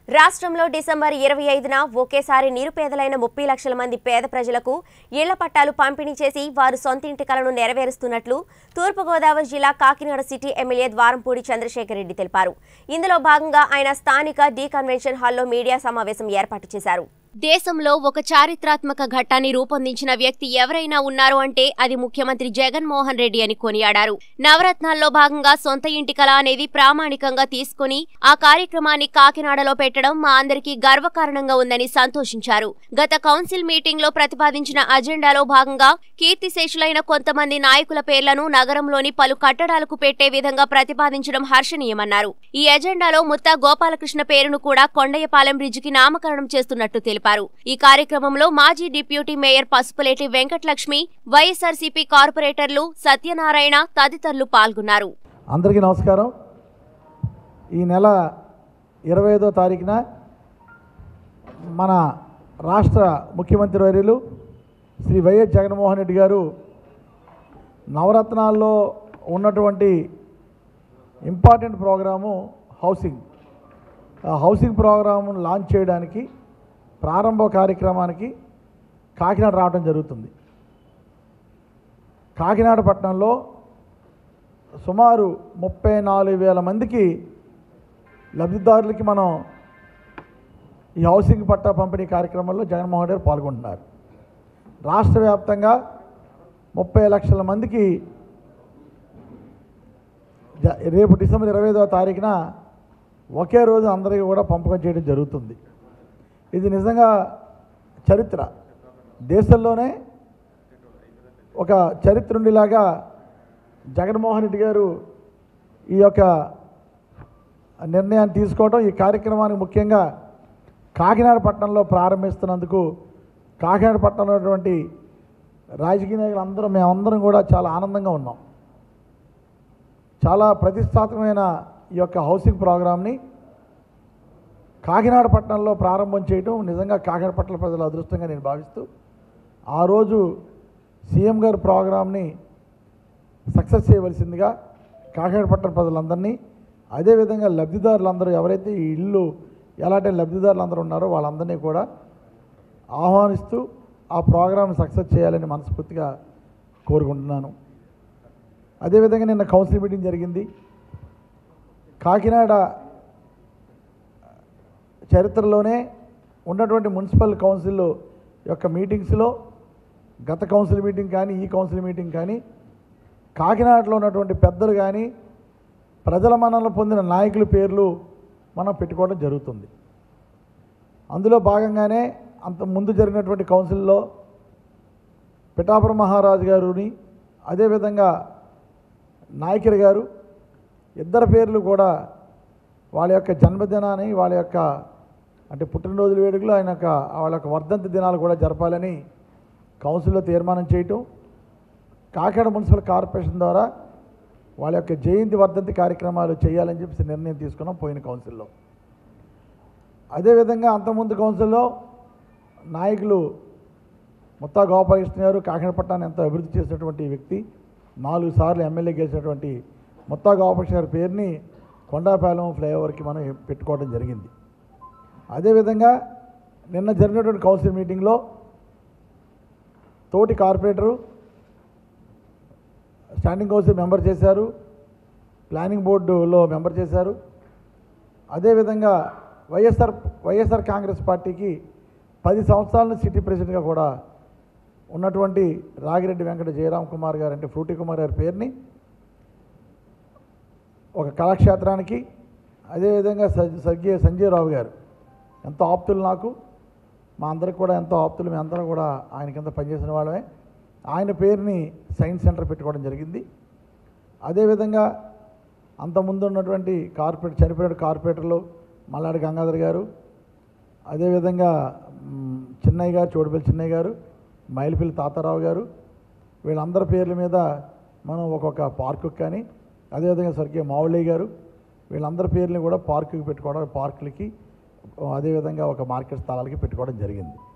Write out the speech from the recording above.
రాష్ట్రంలో డిసెంబర్ ఇరవై ఐదున ఒకేసారి నిరుపేదలైన ముప్పై లక్షల మంది పేద ప్రజలకు ఇళ్ల పట్టాలు పంపిణీ చేసి వారు సొంత ఇంటి కలను నెరవేరుస్తున్నట్లు తూర్పుగోదావరి జిల్లా కాకినాడ సిటీ ఎమ్మెల్యే ద్వారంపూడి చంద్రశేఖర్ రెడ్డి తెలిపారు ఇందులో భాగంగా ఆయన స్థానిక డి కన్వెన్షన్ హాల్లో మీడియా సమావేశం ఏర్పాటు చేశారు దేశంలో ఒక చారిత్రాత్మక ఘట్టాన్ని రూపొందించిన వ్యక్తి ఎవరైనా ఉన్నారు అంటే అది ముఖ్యమంత్రి జగన్మోహన్ రెడ్డి అని కొనియాడారు నవరత్నాల్లో భాగంగా సొంత ఇంటి కళ అనేది ప్రామాణికంగా తీసుకుని ఆ కార్యక్రమాన్ని కాకినాడలో పెట్టడం మా అందరికీ గర్వకారణంగా ఉందని సంతోషించారు గత కౌన్సిల్ మీటింగ్ లో ప్రతిపాదించిన అజెండాలో భాగంగా కీర్తిశేషులైన కొంతమంది నాయకుల పేర్లను నగరంలోని పలు కట్టడాలకు పెట్టే విధంగా ప్రతిపాదించడం హర్షణీయమన్నారు ఈ ఎజెండాలో ముత్తా గోపాలకృష్ణ పేరును కూడా కొండయ్యపాలెం బ్రిడ్జికి నామకరణం చేస్తున్నట్టు తెలిపారు ఈ కార్యక్రమంలో మాజీ deputy mayor Pasupuleti Venkatalakshmi YSRCP కార్పొరేటర్లు సత్యనారాయణ తదితరులు పాల్గొన్నారు అందరికీ నమస్కారం ఈ నెల ఇరవై ఐదో తారీఖున మన రాష్ట్ర ముఖ్యమంత్రి వర్యులు శ్రీ వైఎస్ జగన్మోహన్ రెడ్డి గారు నవరత్నాల్లో ఉన్నటువంటి ఇంపార్టెంట్ ప్రోగ్రాము హౌసింగ్ ఆ హౌసింగ్ ప్రోగ్రామును లాంచ్ చేయడానికి ప్రారంభ కార్యక్రమానికి కాకినాడ రావడం జరుగుతుంది కాకినాడ పట్టణంలో సుమారు ముప్పై నాలుగు వేల మందికి లబ్ధిదారులకి మనం ఈ హౌసింగ్ పట్టా పంపిణీ కార్యక్రమంలో జగన్మోహన్ రెడ్డి గారు పాల్గొంటున్నారు రాష్ట్ర వ్యాప్తంగా ముప్పై లక్షల మందికి జ- రేపు డిసెంబర్ ఇరవై ఐదవ తారీఖున ఒకే రోజు అందరికీ కూడా పంపకం చేయడం జరుగుతుంది ఇది నిజంగా చరిత్ర దేశంలోనే ఒక చరిత్ర ఉండేలాగా జగన్మోహన్ రెడ్డి గారు ఈ యొక్క నిర్ణయాన్ని తీసుకోవడం ఈ కార్యక్రమానికి ముఖ్యంగా కాకినాడ పట్టణంలో ప్రారంభిస్తున్నందుకు కాకినాడ పట్టణంలో ఉన్నటువంటి రాజకీయ నాయకులు అందరం మేమందరం కూడా చాలా ఆనందంగా ఉన్నాం చాలా ప్రతిష్టాత్మకమైన ఈ యొక్క హౌసింగ్ ప్రోగ్రామ్ని కాకినాడ పట్టణంలో ప్రారంభం చేయడం నిజంగా కాకినాడ పట్టణ ప్రజల అదృష్టంగా నేను భావిస్తూ ఆ రోజు సీఎం గారి ప్రోగ్రామ్ని సక్సెస్ చేయవలసిందిగా కాకినాడ పట్టణ ప్రజలందరినీ అదేవిధంగా లబ్ధిదారులందరూ ఎవరైతే ఈ ఇల్లు ఎలాంటి లబ్ధిదారులందరూ ఉన్నారో వాళ్ళందరినీ కూడా ఆహ్వానిస్తూ ఆ ప్రోగ్రామ్ సక్సెస్ చేయాలని మనస్ఫూర్తిగా కోరుకుంటున్నాను అదేవిధంగా నిన్న కౌన్సిల్ మీటింగ్ జరిగింది కాకినాడ చరిత్రలోనే ఉన్నటువంటి మున్సిపల్ కౌన్సిల్ యొక్క మీటింగ్స్లో గత కౌన్సిల్ మీటింగ్ కానీ ఈ కౌన్సిల్ మీటింగ్ కానీ కాకినాడలో ఉన్నటువంటి పెద్దలు కానీ ప్రజల మన్ననలు పొందిన నాయకుల పేర్లు మనం పెట్టుకోవడం జరుగుతుంది అందులో భాగంగానే అంత ముందు జరిగినటువంటి కౌన్సిల్లో పిఠాపురం మహారాజు గారుని అదేవిధంగా నాయకుడి గారు ఇద్దరు పేర్లు కూడా వాళ్ళ యొక్క జన్మదినాన్ని వాళ్ళ యొక్క అంటే పుట్టినరోజుల వేడుకలు ఆయన యొక్క వాళ్ళ యొక్క వర్ధంతి దినాలు కూడా జరపాలని కౌన్సిల్లో తీర్మానం చేయటం కాకినాడ మున్సిపల్ కార్పొరేషన్ ద్వారా వాళ్ళ యొక్క జయంతి వర్ధంతి కార్యక్రమాలు చేయాలని చెప్పేసి నిర్ణయం తీసుకున్నాం పోయిన కౌన్సిల్లో అదేవిధంగా అంతకుముందు కౌన్సిల్లో నాయకులు ముత్తా గోపాలకృష్ణ గారు కాకినాడ పట్టణాన్ని ఎంతో అభివృద్ధి చేసినటువంటి వ్యక్తి నాలుగు సార్లు ఎమ్మెల్యే గెలిచినటువంటి ముత్తా గోపాలకృష్ణ గారి పేరుని కొండాపాలెం ఫ్లైఓవర్కి మనం పెట్టుకోవడం జరిగింది అదేవిధంగా నిన్న జరిగినటువంటి కౌన్సిల్ మీటింగ్లో తోటి కార్పొరేటరు స్టాండింగ్ కౌన్సిల్ మెంబర్ చేశారు ప్లానింగ్ బోర్డులో మెంబర్ చేశారు అదేవిధంగా వైఎస్ఆర్ వైఎస్ఆర్ కాంగ్రెస్ పార్టీకి పది సంవత్సరాల సిటీ ప్రెసిడెంట్గా కూడా ఉన్నటువంటి రాగిరెడ్డి వెంకట జయరామ్ కుమార్ గారు అంటే ఫ్రూటీ కుమార్ గారి పేరుని ఒక కళాక్షేత్రానికి అదేవిధంగా స- స్వర్గీయ సంజయ్ రావు గారు ఎంతో ఆప్తులు నాకు మా అందరికి కూడా ఎంతో ఆప్తులు మీ అందరం కూడా ఆయన కింద పనిచేసిన వాళ్ళమే ఆయన పేరుని సైన్స్ సెంటర్ పెట్టుకోవడం జరిగింది అదేవిధంగా అంతకుముందు ఉన్నటువంటి కార్పొరేట్ చనిపోయిన కార్పొరేటర్లు మల్లాడి గంగాధర్ గారు అదేవిధంగా మ్, చిన్నయ్య గారు చోడుపల్లి చిన్నయ్య గారు మైలిపల్లి తాతారావు గారు వీళ్ళందరి పేర్ల మీద మనం ఒక్కొక్క పార్కుకి కానీ అదేవిధంగా స్వర్గీయ మావుళ్ళయ్య గారు వీళ్ళందరి పేర్లని కూడా పార్కుకి పెట్టుకోవడం పార్కులకి అదేవిధంగా ఒక మార్కెట్ స్థలాలకి పెట్టుకోవడం జరిగింది